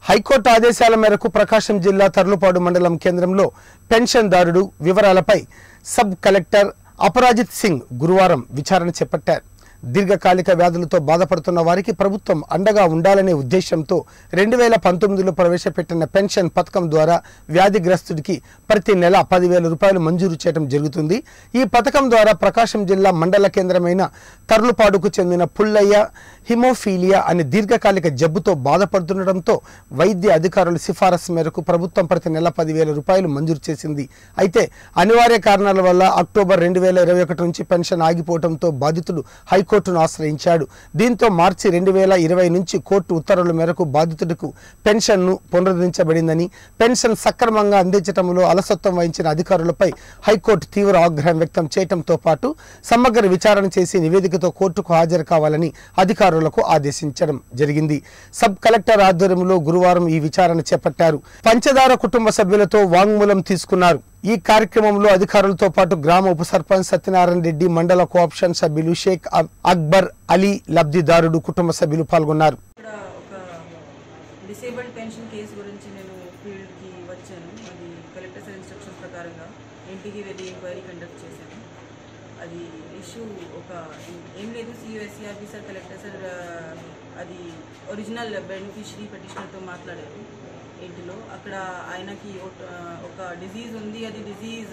high court ఆదేశాల మేరకు ప్రకాశం జిల్లా తర్లుపాడు మండలం కేంద్రంలో పెన్షన్దారుడు వివరాలపై సబ్ కలెక్టర్ అపరాజిత్ సింగ్ గురువారం విచారణ చేపట్టారు దీర్ఘకాలిక వ్యాధులతో బాధపడుతున్న వారికి ప్రభుత్వం అండగా ఉండాలనే ఉద్దేశంతో రెండు వేల పంతొమ్మిదిలో ప్రవేశపెట్టిన పెన్షన్ పథకం ద్వారా వ్యాధిగ్రస్తుడికి ప్రతి నెల పదివేల రూపాయలు మంజూరు చేయడం జరుగుతుంది ఈ పథకం ద్వారా ప్రకాశం జిల్లా మండల కేంద్రమైన తర్లుపాడుకు చెందిన పుల్లయ్య హిమోఫీలియా అనే దీర్ఘకాలిక జబ్బుతో బాధపడుతుండటంతో వైద్య అధికారుల సిఫారసు మేరకు ప్రభుత్వం ప్రతి నెల పదివేల రూపాయలు మంజూరు చేసింది అయితే అనివార్య కారణాల వల్ల అక్టోబర్ రెండు వేల ఇరవై ఒకటి నుంచి పెన్షన్ ఆగిపోవడంతో బాధితుడు హైకోర్టును ఆశ్రయించాడు దీంతో మార్చి రెండు వేల ఇరవై నుంచి కోర్టు ఉత్తర్వుల మేరకు బాధితుడికి పెన్షన్ను పునరుద్ధరించబడిందని పెన్షన్ సక్రమంగా అందించడంలో అలసత్వం వహించిన అధికారులపై హైకోర్టు తీవ్ర ఆగ్రహం వ్యక్తం చేయడంతో పాటు సమగ్ర విచారణ చేసి నివేదికతో కోర్టుకు హాజరు కావాలని అధికారులకు ఆదేశించడం జరిగింది సబ్ కలెక్టర్ ఆధ్వర్యంలో గురువారం ఈ విచారణ చేపట్టారు పంచదార కుటుంబ సభ్యులతో వాంగ్మూలం తీసుకున్నారు ఈ కార్యక్రమంలో అధికారులతో పాటు గ్రామ ఉప సర్పంచ్ సత్యనారాయణ రెడ్డి మండల కోఆప్షన్ సభ్యులు షేక్ అబ్- అక్బర్ అలీ లబ్ధిదారుడు కుటుంబ సభ్యులు పాల్గొన్నారు ఇక్కడ ఒక డిసేబుల్డ్ పెన్షన్ కేసు గురించి నేను ఫీల్డ్కి వచ్చాను అది కలెక్టర్ సార్ ఇన్స్ట్రక్షన్స్ ప్రకారంగా ఇంటికి వెళ్ళి ఎంక్వైరీ కండక్ట్ చేశాను అది ఇష్యూ ఒక ఏం లేదు సియుఎస్సిఆర్పి సార్ కలెక్టర్ సార్ ఆ, అది ఒరిజినల్ బెనిఫిషరీ పెటిషనర్తో మాట్లాడారు ఇంటిలో అక్కడ ఆయనకి ఒక- ఒక డిజీజ్ ఉంది అది డిజీజ్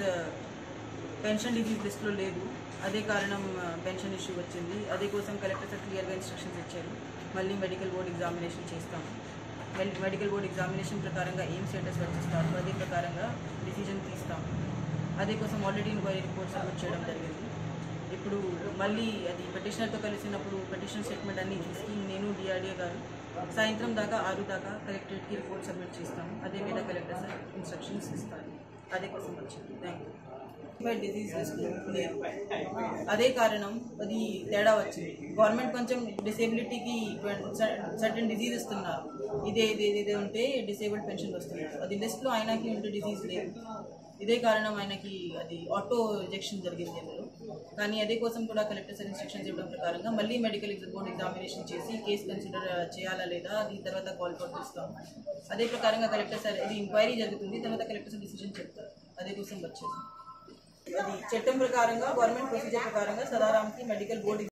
పెన్షన్ డిజీజ్ లిస్ట్లో లేదు అదే కారణం ఆ, పెన్షన్ ఇష్యూ వచ్చింది అదే కోసం కలెక్టర్ సార్ క్లియర్గా ఇన్స్ట్రక్షన్స్ ఇచ్చారు మళ్ళీ మెడికల్ బోర్డ్ ఎగ్జామినేషన్ చేస్తాము మెల్- మెడికల్ బోర్డ్ ఎగ్జామినేషన్ ప్రకారంగా ఏం స్టేటస్ వచ్చిస్తారు అదే ప్రకారంగా డిసిజన్ తీస్తాము అదే కోసం ఆల్రెడీ ఇంక్వైరీ రిపోర్ట్ సబ్మిట్ చేయడం జరిగింది ఇప్పుడు మళ్ళీ అది పెటిషనర్తో కలిసినప్పుడు పెటిషన్ స్టేట్మెంట్ అన్ని తీసుకుని నేను డిఆర్డీఏ గారు సాయంత్రం దాకా ఆరు దాకా కలెక్టరేట్కి రిపోర్ట్ సబ్మిట్ చేస్తాము అదే మీద కలెక్టర్ సార్ ఇన్స్ట్రక్షన్స్ ఇస్తారు అదే కోసం వచ్చింది థ్యాంక్ యూ డిజీజ్ లేదు అదే కారణం అది తేడా వచ్చింది గవర్నమెంట్ కొంచెం డిసేబిలిటీకి సర్టన్ డిజీజ్ ఇస్తున్నారు ఇదే ఇదే ఇదే ఉంటే డిసేబుల్డ్ పెన్షన్ వస్తున్నారు అది లిస్ట్లో ఆయనకి ఉంటే డిజీజ్ లేదు ఇదే కారణం ఆయనకి అది ఆటో రిజెక్షన్ జరిగింది అందులో కానీ అదే కోసం కూడా కలెక్టర్ సార్ ఇన్స్ట్రక్షన్స్ ఇవ్వడం ప్రకారంగా మళ్ళీ మెడికల్ బోర్డ్ ఎగ్జామినేషన్ చేసి కేసు కన్సిడర్ చేయాలా లేదా అది తర్వాత కాల్ అవుట్ ఇస్తాం అదే ప్రకారంగా కలెక్టర్ సార్ ఇది ఎంక్వైరీ జరుగుతుంది తర్వాత కలెక్టర్ సార్ డిసిజన్ చెప్తారు అదే కోసం వచ్చేది అది చట్టం ప్రకారంగా గవర్నమెంట్ ప్రొసీజర్ ప్రకారంగా సదారాంకి మెడికల్ బోర్డు